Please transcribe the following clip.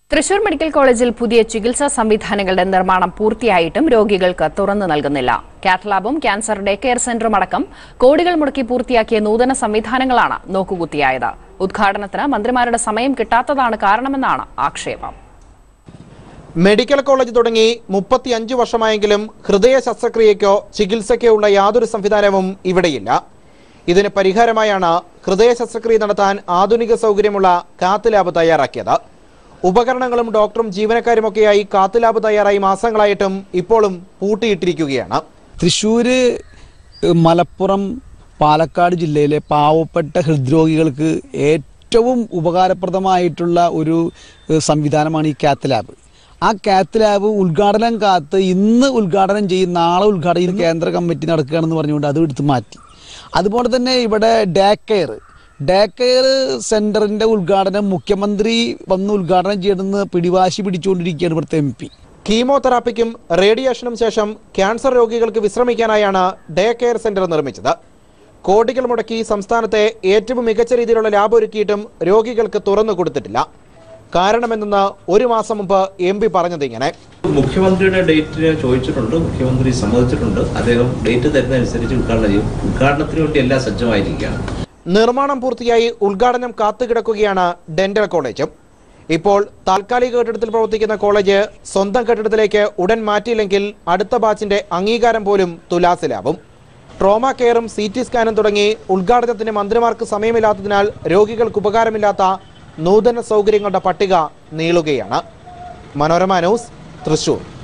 Thrissur medical കോളേജിൽ പുതിയ ചികിത്സാ സംവിധാനങ്ങളുടെ നിർമ്മാണം പൂർത്തിയായിട്ടും രോഗികൾക്ക് തുറന്നു നൽകുന്നില്ല കാത്ത് ലാബും ക്യാൻസർ ഡേ കെയർ സെന്ററും അടക്കം കോടികൾ മുടക്കി പൂർത്തിയാക്കിയ നൂതന സംവിധാനങ്ങളാണ് നോക്കുകുത്തിയായത് ഉദ്ഘാടനത്തിന് മന്ത്രിമാരുടെ സമയം കിട്ടാത്തതാണ് കാരണമെന്നാണ് ആക്ഷേപം മെഡിക്കൽ കോളേജ് തുടങ്ങി മുപ്പത്തിയഞ്ച് വർഷമായെങ്കിലും ഹൃദയ ശസ്ത്രക്രിയയ്ക്കോ ചികിത്സയ്ക്കോ ഉള്ള യാതൊരു സംവിധാനവും ഇവിടെയില്ല ഇതിന് പരിഹാരമായാണ് ഹൃദയ ശസ്ത്രക്രിയ നടത്താൻ ആധുനിക സൗകര്യമുള്ള കാത്ത് ലാബ് തയ്യാറാക്കിയത് ഉപകരണങ്ങളും ഡോക്ടറും ജീവനക്കാരുമൊക്കെയായി കാത്ത് ലാബ് തയ്യാറായി മാസങ്ങളായിട്ടും ഇപ്പോഴും പൂട്ടിയിട്ടിരിക്കുകയാണ് തൃശ്ശൂര് മലപ്പുറം പാലക്കാട് ജില്ലയിലെ പാവപ്പെട്ട ഹൃദ്രോഗികൾക്ക് ഏറ്റവും ഉപകാരപ്രദമായിട്ടുള്ള ഒരു ഏഹ്, സംവിധാനമാണ് ഈ കാത്ത് ലാബ് ആ കാത്ത് ലാബ് ഉദ്ഘാടനം കാത്ത് ഇന്ന് ഉദ്ഘാടനം ചെയ്യും നാളെ ഉദ്ഘാടനം ചെയ്ത് കേന്ദ്ര കമ്മിറ്റി നടക്കുകയാണെന്ന് പറഞ്ഞുകൊണ്ട് അത് എടുത്ത് മാറ്റി അതുപോലെ തന്നെ ഇവിടെ ഡേ കെയർ ഡേ കെയർ സെന്ററിന്റെ ഉദ്ഘാടനം മുഖ്യമന്ത്രി വന്ന് ഉദ്ഘാടനം ചെയ്യണമെന്ന് പിടിവാശി പിടിച്ചുകൊണ്ടിരിക്കുകയാണ് ഇവിടുത്തെ എം പി കീമോതെറാപ്പിക്കും റേഡിയേഷനും ശേഷം ക്യാൻസർ രോഗികൾക്ക് വിശ്രമിക്കാനായാണ് ഡേ കെയർ സെന്റർ നിർമ്മിച്ചത് കോടികൾ മുടക്കി സംസ്ഥാനത്തെ ഏറ്റവും മികച്ച രീതിയിലുള്ള ലാബ് ഒരുക്കിയിട്ടും രോഗികൾക്ക് തുറന്നു കൊടുത്തിട്ടില്ല കാരണമെന്തെന്ന് ഒരു മാസം മുമ്പ് എം പി പറഞ്ഞത് ഇങ്ങനെ മുഖ്യമന്ത്രിയുടെ ഡേറ്റിന് ചോദിച്ചിട്ടുണ്ട് മുഖ്യമന്ത്രി സമ്മതിച്ചിട്ടുണ്ട് അദ്ദേഹം ഡേറ്റ് തരുന്നതനുസരിച്ച് ഉദ്ഘാടനം ചെയ്യും ഉദ്ഘാടനത്തിന് വേണ്ടി എല്ലാം സജ്ജമായിരിക്കുകയാണ് നിർമ്മാണം പൂർത്തിയായി ഉദ്ഘാടനം കാത്തുകിടക്കുകയാണ് ഡെന്റൽ കോളേജും ഇപ്പോൾ താൽക്കാലിക കെട്ടിടത്തിൽ പ്രവർത്തിക്കുന്ന കോളേജ് സ്വന്തം കെട്ടിടത്തിലേക്ക് ഉടൻ മാറ്റിയില്ലെങ്കിൽ അടുത്ത ബാച്ചിന്റെ അംഗീകാരം പോലും തുലാസിലാവും ട്രോമ കെയറും സി ടി സ്കാനും തുടങ്ങി ഉദ്ഘാടനത്തിന് മന്ത്രിമാർക്ക് സമയമില്ലാത്തതിനാൽ രോഗികൾക്ക് ഉപകാരമില്ലാത്ത നൂതന സൗകര്യങ്ങളുടെ പട്ടിക നീളുകയാണ് മനോരമ ന്യൂസ് തൃശൂർ